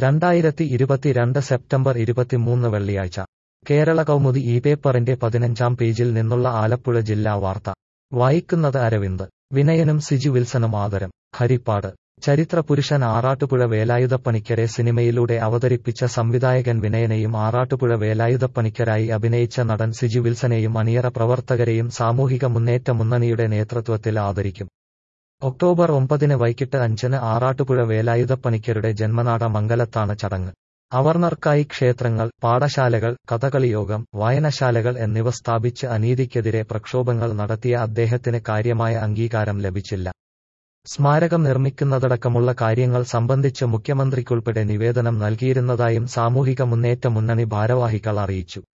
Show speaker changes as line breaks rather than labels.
രണ്ടായിരത്തി ഇരുപത്തിരണ്ട് സെപ്റ്റംബർ ഇരുപത്തിമൂന്ന് വെള്ളിയാഴ്ച കേരള കൗമുദി ഈ പേപ്പറിന്റെ പതിനഞ്ചാം പേജിൽ നിന്നുള്ള ആലപ്പുഴ ജില്ലാ വാർത്ത വായിക്കുന്നത് അരവിന്ദ് വിനയനും സിജു വിൽസണും ആദരം ഹരിപ്പാട് ചരിത്രപുരുഷൻ ആറാട്ടുപുഴ വേലായുധപ്പണിക്കരെ സിനിമയിലൂടെ അവതരിപ്പിച്ച സംവിധായകൻ വിനയനെയും ആറാട്ടുപുഴ വേലായുധപ്പണിക്കരായി അഭിനയിച്ച നടൻ സിജു വിൽസനെയും അണിയറ പ്രവർത്തകരെയും സാമൂഹിക മുന്നേറ്റ മുന്നണിയുടെ നേതൃത്വത്തിൽ ആദരിക്കും ഒക്ടോബർ ഒമ്പതിന് വൈകിട്ട് അഞ്ചിന് ആറാട്ടുപുഴ വേലായുധപ്പണിക്കരുടെ ജന്മനാട മംഗലത്താണ് ചടങ്ങ് അവർണർക്കായി ക്ഷേത്രങ്ങൾ പാഠശാലകൾ കഥകളിയോഗം വായനശാലകൾ എന്നിവ സ്ഥാപിച്ച് അനീതിക്കെതിരെ പ്രക്ഷോഭങ്ങൾ നടത്തിയ അദ്ദേഹത്തിന് കാര്യമായ അംഗീകാരം ലഭിച്ചില്ല സ്മാരകം നിർമ്മിക്കുന്നതടക്കമുള്ള കാര്യങ്ങൾ സംബന്ധിച്ച് മുഖ്യമന്ത്രിക്കുൾപ്പെടെ നിവേദനം നൽകിയിരുന്നതായും സാമൂഹിക മുന്നേറ്റ മുന്നണി ഭാരവാഹികൾ അറിയിച്ചു